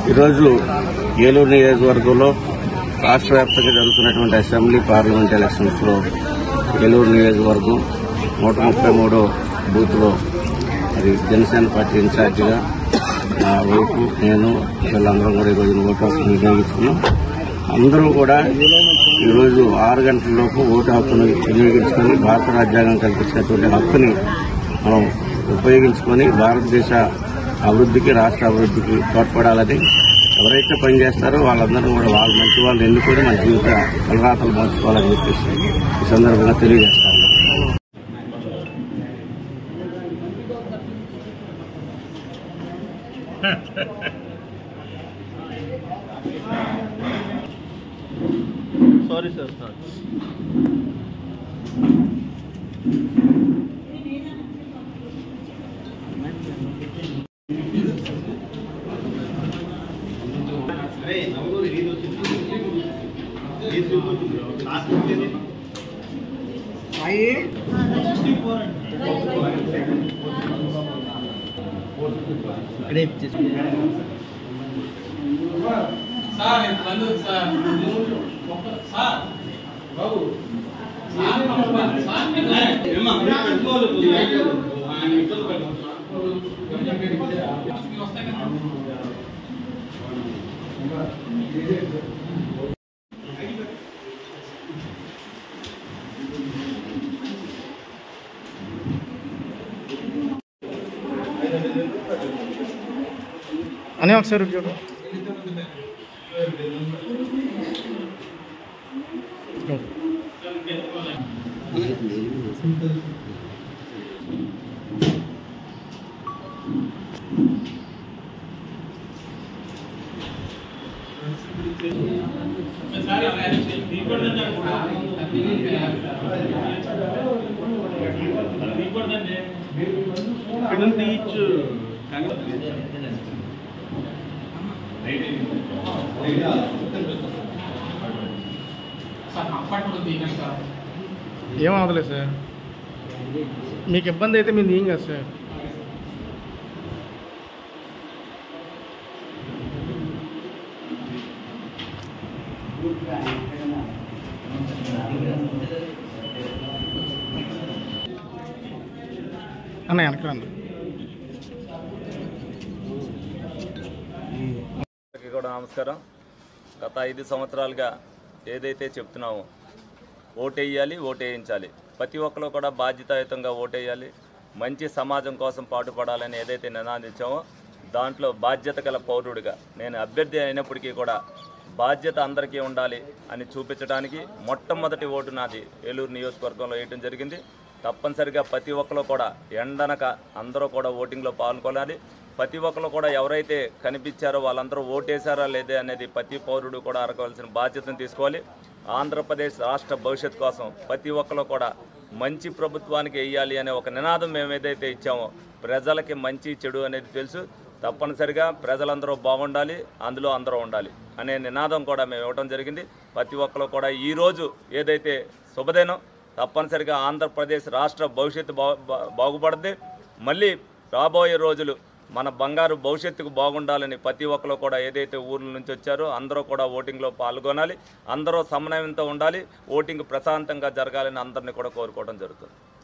ఈరోజు ఏలూరు నియోజకవర్గంలో రాష్ట్ర వ్యాప్తంగా జరుగుతున్నటువంటి అసెంబ్లీ పార్లమెంట్ ఎలక్షన్స్ లో ఏలూరు నియోజకవర్గం నూట ముప్పై మూడో బూత్ లో అది జనసేన పార్టీ ఇన్ఛార్జిగా నా వైపు నేను వీళ్ళందరం కూడా ఈరోజు ఓటు హక్కును వినియోగించుకున్నాం అందరూ కూడా ఈరోజు ఆరు గంటల లోపు ఓటు హక్కును వినియోగించుకొని భారత రాజ్యాంగం కల్పించినటువంటి హక్కుని మనం ఉపయోగించుకొని భారతదేశ అభివృద్ధికి రాష్ట్ర అభివృద్ధికి తోడ్పడాలని ఎవరైతే పనిచేస్తారో వాళ్ళందరూ కూడా వాళ్ళ మంచి వాళ్ళు ఎన్నుకొని మన జీవిత తలరాతలు మార్చుకోవాలని చెప్పేసి ఈ సందర్భంగా తెలియజేస్తాను సారీ సార్ సార్ సార్ నేను బంధు సార్ ఒక్క సార్ బాబు సార్ పంపాలి. సార్ మీరు మీరు వస్తాయి కదా అని ఒకసారి చూడు సార్ రికార్డ్ ఇక్కడ నుంచి తీయచ్చు సార్ కంఫర్టబుల్ దిగండి సార్ ఏం అవదలేదు సార్ మీకు ఇబ్బంది అయితే మీరు ఏం కాదు సార్ అన్న వెనక రండి అందరికీ కూడా నమస్కారం గత ఐదు సంవత్సరాలుగా ఏదైతే చెప్తున్నామో ఓటేయాలి ఓటేయించాలి ప్రతి ఒక్కరు కూడా బాధ్యతాయుతంగా ఓటేయాలి మంచి సమాజం కోసం పాటుపడాలని ఏదైతే నినాదించామో దాంట్లో బాధ్యత గల పౌరుడిగా నేను అభ్యర్థి అయినప్పటికీ కూడా బాధ్యత అందరికీ ఉండాలి అని చూపించడానికి మొట్టమొదటి ఓటు నాది ఏలూరు నియోజకవర్గంలో వేయటం జరిగింది తప్పనిసరిగా ప్రతి ఒక్కరు కూడా ఎండనక అందరూ కూడా ఓటింగ్లో పాల్గొనాలి ప్రతి ఒక్కరు కూడా ఎవరైతే కనిపించారో వాళ్ళందరూ ఓటేశారా లేదే అనేది ప్రతి పౌరుడు కూడా అరగవలసిన బాధ్యతను తీసుకోవాలి ఆంధ్రప్రదేశ్ రాష్ట్ర భవిష్యత్తు కోసం ప్రతి ఒక్కరు కూడా మంచి ప్రభుత్వానికి వేయాలి అనే ఒక నినాదం మేము ఏదైతే ఇచ్చామో ప్రజలకి మంచి చెడు అనేది తెలుసు తప్పనిసరిగా ప్రజలందరూ బాగుండాలి అందులో అందరూ ఉండాలి అనే నినాదం కూడా మేము ఇవ్వడం జరిగింది ప్రతి ఒక్కరు కూడా ఈరోజు ఏదైతే శుభదినం తప్పనిసరిగా ఆంధ్రప్రదేశ్ రాష్ట్ర భవిష్యత్తు బా బా- బాగుపడుద్ది మళ్ళీ రాబోయే రోజులు మన బంగారు భవిష్యత్తుకు బాగుండాలని ప్రతి ఒక్కరు కూడా ఏదైతే ఊర్ల నుంచి వచ్చారో అందరూ కూడా ఓటింగ్లో పాల్గొనాలి అందరూ సమన్వయంతో ఉండాలి ఓటింగ్ ప్రశాంతంగా జరగాలని అందరినీ కూడా కోరుకోవడం జరుగుతుంది